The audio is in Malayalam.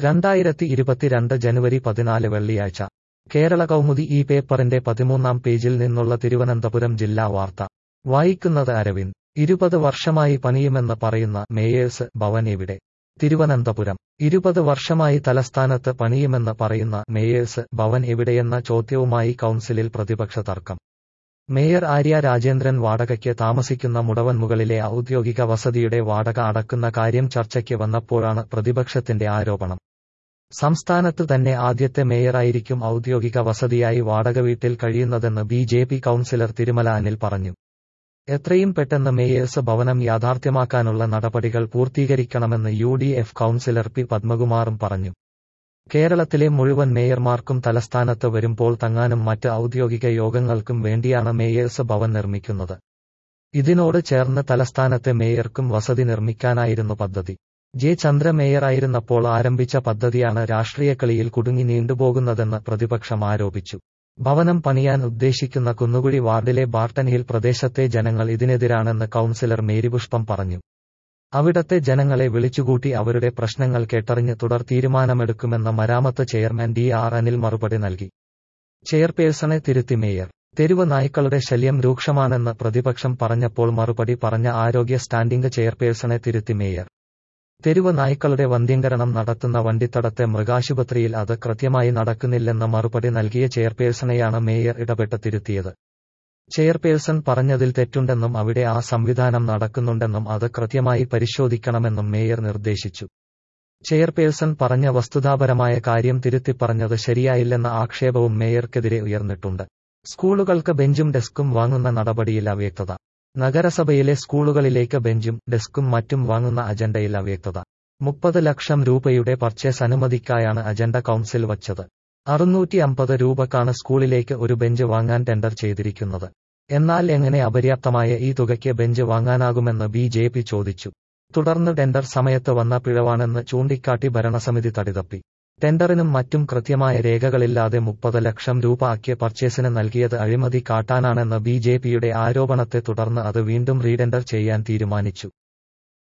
രണ്ടായിരത്തി ഇരുപത്തിരണ്ട് ജനുവരി പതിനാല് വെള്ളിയാഴ്ച കേരള കൗമുദി ഈ പേപ്പറിന്റെ പതിമൂന്നാം പേജിൽ നിന്നുള്ള തിരുവനന്തപുരം ജില്ലാ വാർത്ത വായിക്കുന്നത് അരവിന്ദ് ഇരുപത് വർഷമായി പണിയുമെന്ന് പറയുന്ന മേയേഴ്സ് ഭവൻ എവിടെ തിരുവനന്തപുരം ഇരുപത് വർഷമായി തലസ്ഥാനത്ത് പണിയുമെന്ന് പറയുന്ന മേയേഴ്സ് ഭവൻ എവിടെയെന്ന ചോദ്യവുമായി കൗൺസിലിൽ പ്രതിപക്ഷ തർക്കം മേയർ ആര്യ രാജേന്ദ്രൻ വാടകയ്ക്ക് താമസിക്കുന്ന മുടവൻമുകളിലെ ഔദ്യോഗിക വസതിയുടെ വാടക അടക്കുന്ന കാര്യം ചർച്ചയ്ക്ക് വന്നപ്പോഴാണ് പ്രതിപക്ഷത്തിന്റെ ആരോപണം സംസ്ഥാനത്ത് തന്നെ ആദ്യത്തെ മേയറായിരിക്കും ഔദ്യോഗിക വസതിയായി വാടക വീട്ടിൽ കഴിയുന്നതെന്ന് B J P councillor Thirumala Anil പറഞ്ഞു എത്രയും പെട്ടെന്ന് മേയേഴ്സ് ഭവനം യാഥാർത്ഥ്യമാക്കാനുള്ള നടപടികൾ പൂർത്തീകരിക്കണമെന്ന് U D F councillor P പത്മകുമാറും പറഞ്ഞു കേരളത്തിലെ മുഴുവൻ മേയർമാർക്കും തലസ്ഥാനത്ത് വരുമ്പോൾ തങ്ങാനും മറ്റ് ഔദ്യോഗിക യോഗങ്ങൾക്കും വേണ്ടിയാണ് മേയേഴ്സ് ഭവൻ നിർമ്മിക്കുന്നത് ഇതിനോട് ചേർന്ന് തലസ്ഥാനത്തെ മേയർക്കും വസതി നിർമ്മിക്കാനായിരുന്നു പദ്ധതി ജെ ചന്ദ്ര മേയറായിരുന്നപ്പോൾ ആരംഭിച്ച പദ്ധതിയാണ് രാഷ്ട്രീയക്കളിയിൽ കുടുങ്ങി നീണ്ടുപോകുന്നതെന്ന് പ്രതിപക്ഷം ആരോപിച്ചു ഭവനം പണിയാൻ ഉദ്ദേശിക്കുന്ന കുന്നുകുഴി വാർഡിലെ ബാർട്ടൻ ഹിൽ പ്രദേശത്തെ ജനങ്ങൾ ഇതിനെതിരാണെന്ന് കൗൺസിലർ മേരിപുഷ്പം പറഞ്ഞു അവിടത്തെ ജനങ്ങളെ വിളിച്ചുകൂട്ടി അവരുടെ പ്രശ്നങ്ങൾ കേട്ടറിഞ്ഞ് തുടർ തീരുമാനമെടുക്കുമെന്ന് മരാമത്ത് ചെയർമാൻ ഡി ആർ അനിൽ മറുപടി നൽകി ചെയർപേഴ്സണെ തിരുത്തി മേയർ തെരുവ് നായ്ക്കളുടെ ശല്യം രൂക്ഷമാണെന്ന് പ്രതിപക്ഷം പറഞ്ഞപ്പോൾ മറുപടി പറഞ്ഞ ആരോഗ്യ സ്റ്റാൻഡിംഗ് ചെയർപേഴ്സണെ തിരുത്തി മേയർ തെരുവ് നായ്ക്കളുടെ വന്ധ്യംകരണം നടത്തുന്ന വണ്ടിത്തടത്തെ മൃഗാശുപത്രിയിൽ അത് കൃത്യമായി നടക്കുന്നില്ലെന്ന മറുപടി നൽകിയ ചെയർപേഴ്സണെയാണ് മേയർ ഇടപെട്ട് തിരുത്തിയത് ചെയർപേഴ്സൺ പറഞ്ഞതിൽ തെറ്റുണ്ടെന്നും അവിടെ ആ സംവിധാനം നടക്കുന്നുണ്ടെന്നും അത് കൃത്യമായി പരിശോധിക്കണമെന്നും മേയർ നിർദ്ദേശിച്ചു ചെയർപേഴ്സൺ പറഞ്ഞ വസ്തുതാപരമായ കാര്യം തിരുത്തിപ്പറഞ്ഞത് ശരിയായില്ലെന്ന ആക്ഷേപവും മേയർക്കെതിരെ ഉയർന്നിട്ടുണ്ട് സ്കൂളുകൾക്ക് ബെഞ്ചും ഡെസ്കും വാങ്ങുന്ന നടപടിയിൽ അവ്യക്തത നഗരസഭയിലെ സ്കൂളുകളിലേക്ക് ബെഞ്ചും ഡെസ്കും മറ്റും വാങ്ങുന്ന അജണ്ടയിൽ അവ്യക്തത മുപ്പത് ലക്ഷം രൂപയുടെ പർച്ചേസ് അനുമതിക്കായാണ് അജണ്ട കൗൺസിൽ വച്ചത് അറുന്നൂറ്റി അമ്പത് രൂപക്കാണ് സ്കൂളിലേക്ക് ഒരു ബെഞ്ച് വാങ്ങാൻ ടെൻഡർ ചെയ്തിരിക്കുന്നത് എന്നാൽ എങ്ങനെ അപര്യാപ്തമായ ഈ തുകയ്ക്ക് ബെഞ്ച് വാങ്ങാനാകുമെന്ന് ബി ജെ പി ചോദിച്ചു തുടർന്ന് ടെൻഡർ സമയത്ത് വന്ന പിഴവാണെന്ന് ചൂണ്ടിക്കാട്ടി ഭരണസമിതി തടിതപ്പി ടെൻഡറിനും മറ്റും കൃത്യമായ രേഖകളില്ലാതെ മുപ്പത് ലക്ഷം രൂപ ആക്കിയ പർച്ചേസിന് നൽകിയത് അഴിമതി കാട്ടാനാണെന്ന് ബി ജെ പിയുടെ ആരോപണത്തെ തുടർന്ന് അത് വീണ്ടും റീടെൻഡർ ചെയ്യാൻ തീരുമാനിച്ചു